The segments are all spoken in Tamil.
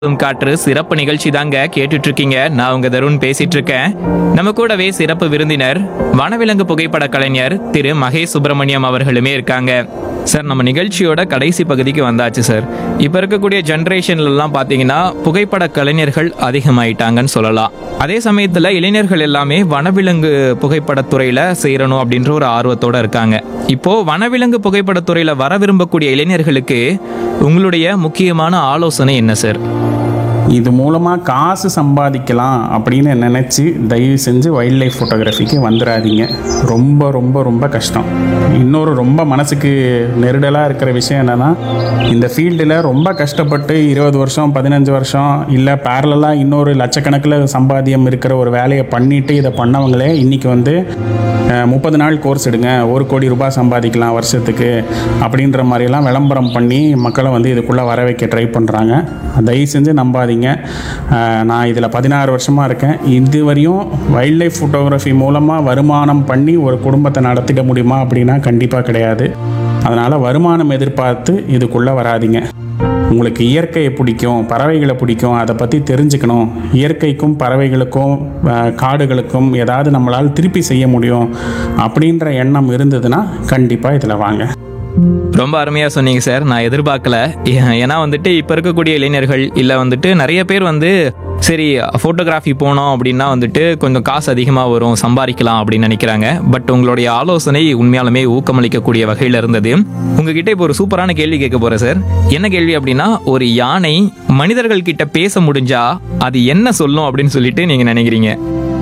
காற்று சிறப்பு நிகழ்ச்சி தாங்க கேட்டுட்டு இருக்கீங்க நான் உங்க தருண் பேசிட்டு இருக்கேன் நம்ம கூடவே சிறப்பு விருந்தினர் வனவிலங்கு புகைப்பட கலைஞர் திரு மகேஷ் சுப்பிரமணியம் அவர்களுமே இருக்காங்க சார் நம்ம நிகழ்ச்சியோட கடைசி பகுதிக்கு வந்தாச்சு சார் இப்போ இருக்கக்கூடிய ஜென்ரேஷன்ல எல்லாம் பார்த்தீங்கன்னா புகைப்பட கலைஞர்கள் அதிகமாயிட்டாங்கன்னு சொல்லலாம் அதே சமயத்தில் இளைஞர்கள் எல்லாமே வனவிலங்கு புகைப்படத்துறையில சேரணும் அப்படின்ற ஒரு ஆர்வத்தோட இருக்காங்க இப்போ வனவிலங்கு புகைப்படத்துறையில வர விரும்பக்கூடிய இளைஞர்களுக்கு உங்களுடைய முக்கியமான ஆலோசனை என்ன சார் இது மூலமாக காசு சம்பாதிக்கலாம் அப்படின்னு நினச்சி தயவு செஞ்சு வைல்ட் லைஃப் ஃபோட்டோகிராஃபிக்கு வந்துடாதீங்க ரொம்ப ரொம்ப ரொம்ப கஷ்டம் இன்னொரு ரொம்ப மனசுக்கு நெருடலாக இருக்கிற விஷயம் என்னென்னா இந்த ஃபீல்டில் ரொம்ப கஷ்டப்பட்டு இருபது வருஷம் பதினஞ்சு வருஷம் இல்லை பேரலாக இன்னொரு லட்சக்கணக்கில் சம்பாத்தியம் இருக்கிற ஒரு வேலையை பண்ணிட்டு இதை பண்ணவங்களே இன்றைக்கி வந்து முப்பது நாள் கோர்ஸ் எடுங்க ஒரு கோடி ரூபாய் சம்பாதிக்கலாம் வருஷத்துக்கு அப்படின்ற மாதிரிலாம் விளம்பரம் பண்ணி மக்களை வந்து இதுக்குள்ளே வர வைக்க ட்ரை பண்ணுறாங்க தயவு செஞ்சு நம்பாதீங்க அஹ், நான் இதில் பதினாறு வருஷமாக இருக்கேன் இது வரையும் வைல்ட் லைஃப் ஃபோட்டோகிராஃபி மூலமாக வருமானம் பண்ணி ஒரு குடும்பத்தை நடத்திட முடியுமா அப்படின்னா கண்டிப்பாக கிடையாது அதனால் வருமானம் எதிர்பார்த்து இதுக்குள்ளே வராதீங்க உங்களுக்கு இயற்கையை பிடிக்கும் பறவைகளை பிடிக்கும் அதை பற்றி தெரிஞ்சுக்கணும் இயற்கைக்கும் பறவைகளுக்கும் அஹ், காடுகளுக்கும் ஏதாவது நம்மளால் திருப்பி செய்ய முடியும் அப்படின்ற எண்ணம் இருந்ததுன்னா கண்டிப்பாக இதில் வாங்க ரொம்ப அருமையா சொன்னீங்க சார் நான் எதிர்பார்க்கல ஏ- ஏன்னா வந்துட்டு இப்போ இருக்கக்கூடிய இளைஞர்கள் இல்லை வந்துட்டு நிறைய பேர் வந்து சரி ஃபோட்டோகிராஃபி போனோம் அப்படின்னா வந்துட்டு கொஞ்சம் காசு அதிகமாக வரும் சம்பாதிக்கலாம் அப்படின்னு நினைக்கிறாங்க பட் உங்களுடைய ஆலோசனை உண்மையாலுமே ஊக்கமளிக்கக்கூடிய வகையில் இருந்தது உங்ககிட்ட இப்போ ஒரு சூப்பரான கேள்வி கேட்க போறேன் சார் என்ன கேள்வி அப்படின்னா ஒரு யானை மனிதர்கள் கிட்ட பேச முடிஞ்சா அது என்ன சொல்லும் அப்படின்னு சொல்லிட்டு நீங்க நினைக்கிறீங்க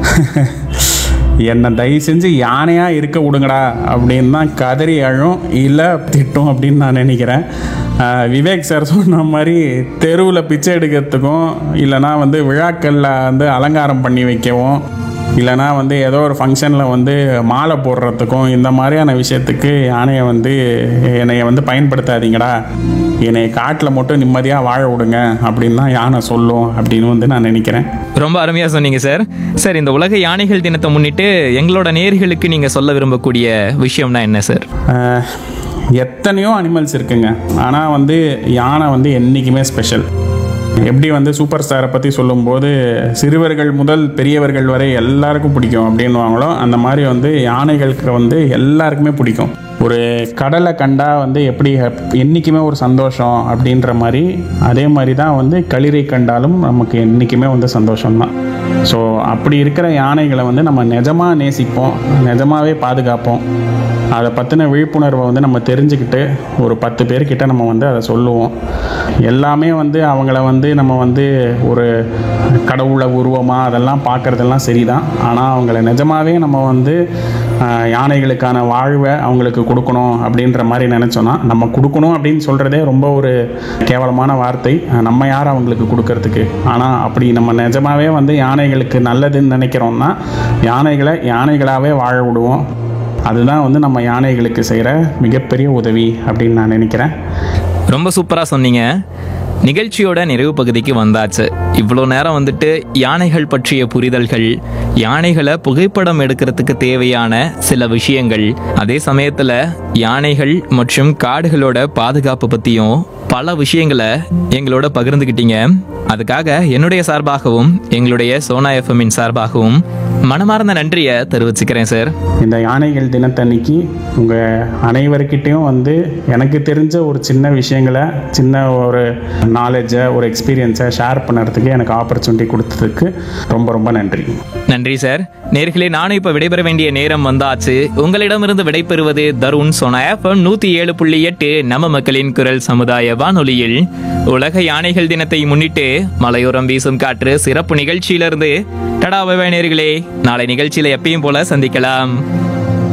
என்னை தயவு செஞ்சு யானையாக இருக்க விடுங்கடா அப்படின்னு தான் கதறி அழும் இல்லை திட்டும் அப்படின்னு நான் நினைக்கிறேன் ஆஹ் விவேக் சார் சொன்ன மாதிரி தெருவில் பிச்சை எடுக்கிறதுக்கும் இல்லைனா வந்து விழாக்களில் வந்து அலங்காரம் பண்ணி வைக்கவும் இல்லைனா வந்து ஏதோ ஒரு ஃபங்க்ஷனில் வந்து மாலை போடுறதுக்கும் இந்த மாதிரியான விஷயத்துக்கு யானையை வந்து என்னைய வந்து பயன்படுத்தாதீங்கடா என்னை காட்டில் மட்டும் நிம்மதியாக வாழ விடுங்க அப்படின்னு தான் யானை சொல்லும் அப்படின்னு வந்து நான் நினைக்கிறேன் ரொம்ப அருமையா சொன்னீங்க சார் சார் இந்த உலக யானைகள் தினத்தை முன்னிட்டு எங்களோட நேர்களுக்கு நீங்க சொல்ல விரும்பக்கூடிய விஷயம்னா என்ன சார் ஆஹ், எத்தனையோ அனிமல்ஸ் இருக்குங்க ஆனால் வந்து யானை வந்து என்றைக்குமே ஸ்பெஷல் எப்படி வந்து சூப்பர் ஸ்டாரை பற்றி சொல்லும்போது சிறுவர்கள் முதல் பெரியவர்கள் வரை எல்லாருக்கும் பிடிக்கும் அப்படின்னுவாங்களோ அந்த மாதிரி வந்து யானைகளுக்கு வந்து எல்லாருக்குமே பிடிக்கும் ஒரு கடலை கண்டா வந்து எப்படி ஹப்- என்னைக்குமே ஒரு சந்தோஷம் அப்படின்ற மாதிரி அதே மாதிரி தான் வந்து களிரை கண்டாலும் நமக்கு என்றைக்குமே வந்து சந்தோஷம்தான் ஸோ அப்படி இருக்கிற யானைகளை வந்து நம்ம நிஜமாக நேசிப்போம் நிஜமாவே பாதுகாப்போம் அதை பற்றின விழிப்புணர்வை வந்து நம்ம தெரிஞ்சுக்கிட்டு ஒரு பத்து பேர்கிட்ட நம்ம வந்து அதை சொல்லுவோம் எல்லாமே வந்து அவங்கள வந்து நம்ம வந்து ஒரு கடவுளை உருவமாக அதெல்லாம் பார்க்குறதெல்லாம் சரிதான் ஆனால் அவங்கள நிஜமாவே நம்ம வந்து ஆஹ், யானைகளுக்கான வாழ்வை அவங்களுக்கு கொடுக்கணும் அப்படின்ற மாதிரி நினச்சோன்னா நம்ம கொடுக்கணும் அப்படின்னு சொல்கிறதே ரொம்ப ஒரு கேவலமான வார்த்தை ஆஹ், நம்ம யார் அவங்களுக்கு கொடுக்கறதுக்கு ஆனால் அப்படி நம்ம நிஜமாவே வந்து யானைகளுக்கு நல்லதுன்னு நினைக்கிறோம்னா யானைகளை யானைகளாகவே வாழ விடுவோம் அதுதான் வந்து நம்ம யானைகளுக்கு செய்கிற மிகப்பெரிய உதவி அப்படின்னு நான் நினைக்கிறேன் ரொம்ப சூப்பரா சொன்னீங்க நிகழ்ச்சியோட நிறைவு பகுதிக்கு வந்தாச்சு இவ்வளோ நேரம் வந்துட்டு யானைகள் பற்றிய புரிதல்கள் யானைகளை புகைப்படம் எடுக்கிறதுக்கு தேவையான சில விஷயங்கள் அதே சமயத்துல யானைகள் மற்றும் காடுகளோட பாதுகாப்பு பத்தியும் பல விஷயங்களை எங்களோட பகிர்ந்துக்கிட்டீங்க அதுக்காக என்னுடைய சார்பாகவும் எங்களுடைய சோனா எஃப்எம்மின் சார்பாகவும் மனமார்ந்த நன்றியை தெரிவிச்சுக்கிறேன் சார் இந்த யானைகள் தினத்தன்னைக்கு உங்கள் அனைவருக்கிட்டேயும் வந்து எனக்கு தெரிஞ்ச ஒரு சின்ன விஷயங்களை சின்ன ஒரு நாலேஜை ஒரு எக்ஸ்பீரியன்ஸை ஷேர் பண்ணுறதுக்கு எனக்கு ஆப்பர்ச்சுனிட்டி கொடுத்ததுக்கு ரொம்ப ரொம்ப நன்றி நன்றி சார் நேர்களே நானும் இப்ப விடைபெற வேண்டிய நேரம் வந்தாச்சு உங்களிடமிருந்து விடைபெறுவது தருண் சோனா எஃப்எம் நூத்தி ஏழு புள்ளி எட்டு நம்ம மக்களின் குரல் சமுதாய வானொலியில் உலக யானைகள் தினத்தை முன்னிட்டு மலையோரம் வீசும் காற்று சிறப்பு நிகழ்ச்சியிலிருந்து டடா பை பை நேர்களே நாளை நிகழ்ச்சியில எப்பயும் போல சந்திக்கலாம்